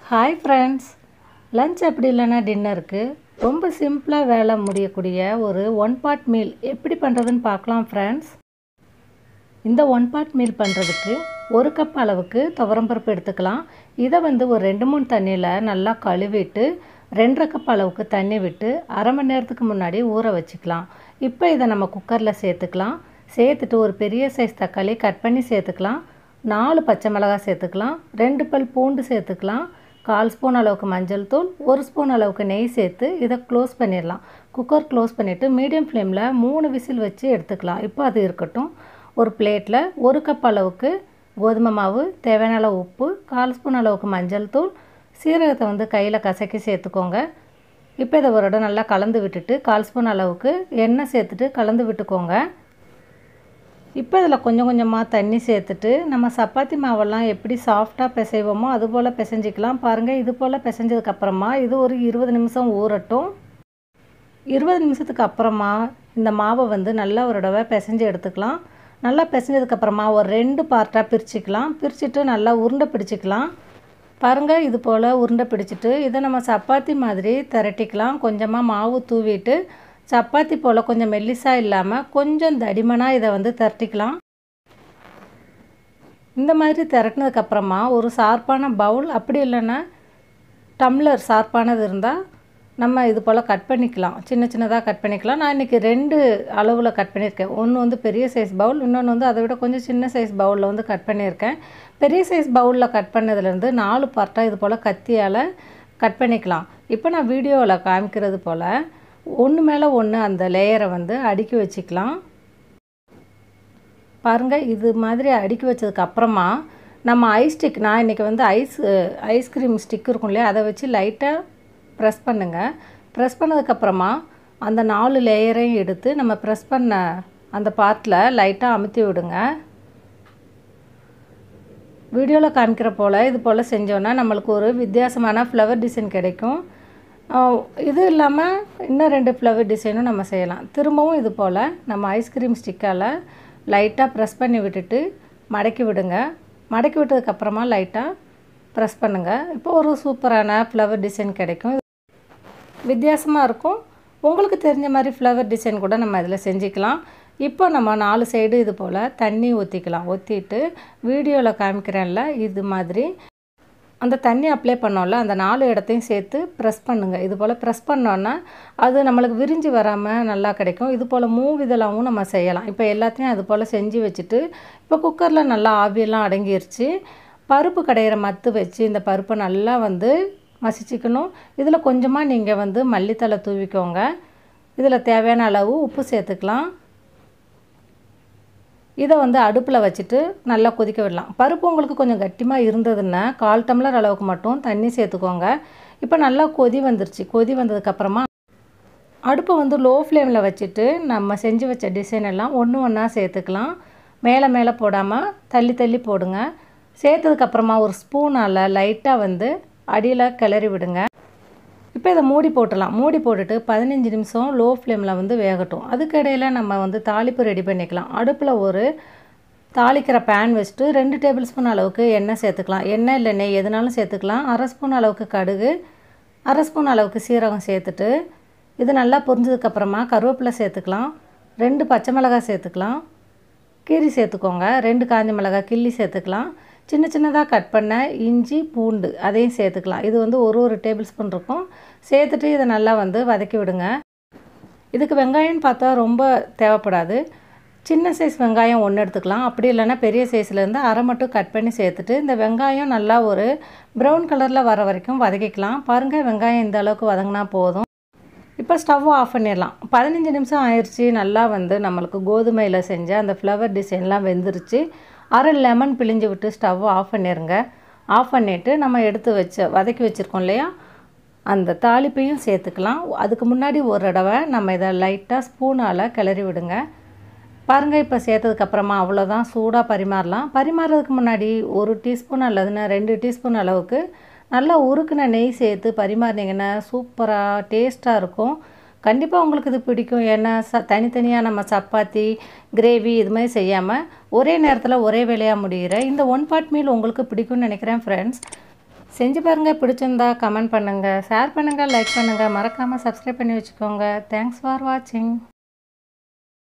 hi friends lunch அப்படி இல்லைன்னா டின்னருக்கு ரொம்ப சிம்பிளாக வேலை முடியக்கூடிய ஒரு ஒன் பார்ட் மீல் எப்படி பண்ணுறதுன்னு பார்க்கலாம் ஃப்ரெண்ட்ஸ் இந்த ஒன் பார்ட் மீல் பண்ணுறதுக்கு ஒரு கப் அளவுக்கு துவரம்பருப்பு எடுத்துக்கலாம் இதை வந்து ஒரு ரெண்டு மூணு தண்ணியில் நல்லா கழுவிட்டு ரெண்டரை கப் அளவுக்கு தண்ணி விட்டு அரை மணி நேரத்துக்கு முன்னாடி ஊற வச்சுக்கலாம் இப்போ இதை நம்ம குக்கரில் சேர்த்துக்கலாம் சேர்த்துட்டு ஒரு பெரிய சைஸ் தக்காளி கட் பண்ணி சேர்த்துக்கலாம் நாலு பச்சை மிளகாய் சேர்த்துக்கலாம் ரெண்டு பல் பூண்டு சேர்த்துக்கலாம் கால் ஸ்பூன் அளவுக்கு மஞ்சள் தூள் ஒரு ஸ்பூன் அளவுக்கு நெய் சேர்த்து இதை க்ளோஸ் பண்ணிடலாம் குக்கர் க்ளோஸ் பண்ணிவிட்டு மீடியம் ஃப்ளேமில் மூணு விசில் வச்சு எடுத்துக்கலாம் இப்போ அது இருக்கட்டும் ஒரு பிளேட்டில் ஒரு கப் அளவுக்கு கோதுமை மாவு தேவையான அளவு உப்பு கால் ஸ்பூன் அளவுக்கு மஞ்சள் தூள் சீரகத்தை வந்து கையில் கசக்கி சேர்த்துக்கோங்க இப்போ இதை ஒரு இடம் நல்லா கலந்து விட்டுட்டு கால் ஸ்பூன் அளவுக்கு எண்ணெய் சேர்த்துட்டு கலந்து விட்டுக்கோங்க இப்போ இதில் கொஞ்சம் கொஞ்சமாக தண்ணி சேர்த்துட்டு நம்ம சப்பாத்தி மாவெல்லாம் எப்படி சாஃப்டாக பிசைவோமோ அது போல் பிசைஞ்சிக்கலாம் பாருங்கள் இது போல் பிசைஞ்சதுக்கப்புறமா இது ஒரு இருபது நிமிஷம் ஊறட்டும் இருபது நிமிஷத்துக்கு அப்புறமா இந்த மாவை வந்து நல்லா ஒரு தடவை பிசைஞ்சு எடுத்துக்கலாம் நல்லா பிசைஞ்சதுக்கப்புறமா ஒரு ரெண்டு பார்ட்டாக பிரிச்சுக்கலாம் பிரிச்சுட்டு நல்லா உருண்டை பிடிச்சிக்கலாம் பாருங்கள் இது போல் உருண்டை பிடிச்சிட்டு இதை நம்ம சப்பாத்தி மாதிரி திரட்டிக்கலாம் கொஞ்சமாக மாவு தூவிட்டு சப்பாத்தி போல் கொஞ்சம் மெல்லிசாக இல்லாமல் கொஞ்சம் தடிமனாக இதை வந்து திரட்டிக்கலாம் இந்த மாதிரி திரட்டினதுக்கப்புறமா ஒரு ஷார்ப்பான பவுல் அப்படி இல்லைன்னா டம்ளர் ஷார்ப்பானது இருந்தால் நம்ம இது போல் கட் பண்ணிக்கலாம் சின்ன சின்னதாக கட் பண்ணிக்கலாம் நான் இன்றைக்கி ரெண்டு அளவில் கட் பண்ணியிருக்கேன் ஒன்று வந்து பெரிய சைஸ் பவுல் இன்னொன்று வந்து அதை விட கொஞ்சம் சின்ன சைஸ் பவுலில் வந்து கட் பண்ணியிருக்கேன் பெரிய சைஸ் பவுலில் கட் பண்ணதுலேருந்து நாலு பார்ட்டாக இது போல் கத்தியால் கட் பண்ணிக்கலாம் இப்போ நான் வீடியோவில் காமிக்கிறது போல் ஒன்று மேலே ஒன்று அந்த லேயரை வந்து அடுக்கி வச்சுக்கலாம் பாருங்கள் இது மாதிரி அடுக்கி வச்சதுக்கு அப்புறமா நம்ம ஐஸ் ஸ்டிக் நான் இன்றைக்கி வந்து ஐஸ் ஐஸ்கிரீம் ஸ்டிக் இருக்கும் இல்லையா அதை வச்சு லைட்டாக ப்ரெஸ் பண்ணுங்கள் ப்ரெஸ் பண்ணதுக்கப்புறமா அந்த நாலு லேயரையும் எடுத்து நம்ம ப்ரெஸ் பண்ண அந்த பாத்தில் லைட்டாக அமுத்தி விடுங்க வீடியோவில் காமிக்கிற போல் இது போல் செஞ்சோன்னா நம்மளுக்கு ஒரு வித்தியாசமான ஃப்ளவர் டிசைன் கிடைக்கும் இது இல்லாமல் இன்னும் ரெண்டு ஃப்ளவர் டிசைனும் நம்ம செய்யலாம் திரும்பவும் இது போல் நம்ம ஐஸ்கிரீம் ஸ்டிக்கால் லைட்டாக ப்ரெஸ் பண்ணி விட்டுட்டு மடக்கி விடுங்க மடக்கி விட்டதுக்கப்புறமா லைட்டாக ப்ரெஸ் பண்ணுங்கள் இப்போ ஒரு சூப்பரான ஃப்ளவர் டிசைன் கிடைக்கும் வித்தியாசமாக இருக்கும் உங்களுக்கு தெரிஞ்ச மாதிரி ஃப்ளவர் டிசைன் கூட நம்ம இதில் செஞ்சுக்கலாம் இப்போ நம்ம நாலு சைடு இது போல் தண்ணி ஊற்றிக்கலாம் ஊற்றிட்டு வீடியோவில் காமிக்கிறேன்ல இது மாதிரி அந்த தண்ணி அப்ளை பண்ணோம்ல அந்த நாலு இடத்தையும் சேர்த்து ப்ரெஸ் பண்ணுங்கள் இது போல் ப்ரெஸ் பண்ணோன்னா அது நம்மளுக்கு விரிஞ்சு வராமல் நல்லா கிடைக்கும் இது போல் மூவிதலாகவும் நம்ம செய்யலாம் இப்போ எல்லாத்தையும் அது போல் செஞ்சு வச்சுட்டு இப்போ குக்கரில் நல்லா ஆவியெல்லாம் அடங்கிருச்சு பருப்பு கடையிற மத்து வச்சு இந்த பருப்பை நல்லா வந்து மசிச்சுக்கணும் இதில் கொஞ்சமாக நீங்கள் வந்து மல்லித்தலை தூவிக்கோங்க இதில் தேவையான அளவு உப்பு சேர்த்துக்கலாம் இதை வந்து அடுப்பில் வச்சுட்டு நல்லா கொதிக்க விடலாம் பருப்பு உங்களுக்கு கொஞ்சம் கட்டிமாக இருந்ததுன்னா கால் டம்ளர் அளவுக்கு மட்டும் தண்ணி சேர்த்துக்கோங்க இப்போ நல்லா கொதி வந்துருச்சு கொதி வந்ததுக்கப்புறமா அடுப்பை வந்து லோ ஃப்ளேமில் வச்சுட்டு நம்ம செஞ்சு வச்ச டிசைன் எல்லாம் ஒன்று ஒன்றா சேர்த்துக்கலாம் மேலே மேலே போடாமல் தள்ளி தள்ளி போடுங்க சேர்த்ததுக்கப்புறமா ஒரு ஸ்பூனால் லைட்டாக வந்து அடியில் கிளறி விடுங்க இப்போ இதை மூடி போட்டுடலாம் மூடி போட்டுட்டு பதினஞ்சு நிமிஷம் லோ ஃப்ளேமில் வந்து வேகட்டும் அதுக்கிடையில் நம்ம வந்து தாளிப்பு ரெடி பண்ணிக்கலாம் அடுப்பில் ஒரு தாளிக்கிற பேன் வச்சுட்டு ரெண்டு டேபிள் ஸ்பூன் அளவுக்கு எண்ணெய் சேர்த்துக்கலாம் எண்ணெய் இல்லை நெய் எதுனாலும் சேர்த்துக்கலாம் அரை ஸ்பூன் அளவுக்கு கடுகு அரை ஸ்பூன் அளவுக்கு சீரகம் சேர்த்துட்டு இது நல்லா பொரிஞ்சதுக்கப்புறமா கருவேப்பிலை சேர்த்துக்கலாம் ரெண்டு பச்சை மிளகாய் சேர்த்துக்கலாம் கீரி சேர்த்துக்கோங்க ரெண்டு காஞ்ச மிளகாய் கிள்ளி சேர்த்துக்கலாம் சின்ன சின்னதாக கட் பண்ண இஞ்சி பூண்டு அதையும் சேர்த்துக்கலாம் இது வந்து ஒரு ஒரு டேபிள் ஸ்பூன் இருக்கும் சேர்த்துட்டு இதை நல்லா வந்து வதக்கி விடுங்க இதுக்கு வெங்காயம்னு பார்த்தா ரொம்ப தேவைப்படாது சின்ன சைஸ் வெங்காயம் ஒன்று எடுத்துக்கலாம் அப்படி இல்லைன்னா பெரிய சைஸ்லேருந்து அரை மட்டும் கட் பண்ணி சேர்த்துட்டு இந்த வெங்காயம் நல்லா ஒரு ப்ரௌன் கலரில் வர வரைக்கும் வதக்கிக்கலாம் பாருங்கள் வெங்காயம் இந்த அளவுக்கு வதங்கினா போதும் இப்போ ஸ்டவ் ஆஃப் பண்ணிடலாம் பதினஞ்சு நிமிஷம் ஆயிடுச்சு நல்லா வந்து நம்மளுக்கு கோதுமையில் செஞ்ச அந்த ஃப்ளவர் டிசைன்லாம் வெந்துருச்சு அரை லெமன் பிழிஞ்சு விட்டு ஸ்டவ் ஆஃப் பண்ணிடுங்க ஆஃப் பண்ணிவிட்டு நம்ம எடுத்து வச்ச வதக்கி வச்சுருக்கோம் இல்லையா அந்த தாளிப்பையும் சேர்த்துக்கலாம் அதுக்கு முன்னாடி ஒரு தடவை நம்ம இதை லைட்டாக ஸ்பூனால் கிளறி விடுங்க பாருங்கள் இப்போ சேர்த்ததுக்கப்புறமா அவ்வளோதான் சூடாக பரிமாறலாம் பரிமாறுறதுக்கு முன்னாடி ஒரு டீஸ்பூன் அல்லதுன்னா ரெண்டு டீஸ்பூன் அளவுக்கு நல்லா உருக்குன நெய் சேர்த்து பரிமாறினீங்கன்னா சூப்பராக டேஸ்ட்டாக இருக்கும் கண்டிப்பாக உங்களுக்கு இது பிடிக்கும் ஏன்னா ச தனித்தனியாக நம்ம சப்பாத்தி கிரேவி இது மாதிரி செய்யாமல் ஒரே நேரத்தில் ஒரே வேலையாக முடிகிற இந்த ஒன் பார்ட் மீல் உங்களுக்கு பிடிக்கும்னு நினைக்கிறேன் ஃப்ரெண்ட்ஸ் செஞ்சு பாருங்கள் பிடிச்சிருந்தா கமெண்ட் பண்ணுங்கள் ஷேர் பண்ணுங்கள் லைக் பண்ணுங்கள் மறக்காமல் சப்ஸ்கிரைப் பண்ணி வச்சுக்கோங்க தேங்க்ஸ் ஃபார் வாட்சிங்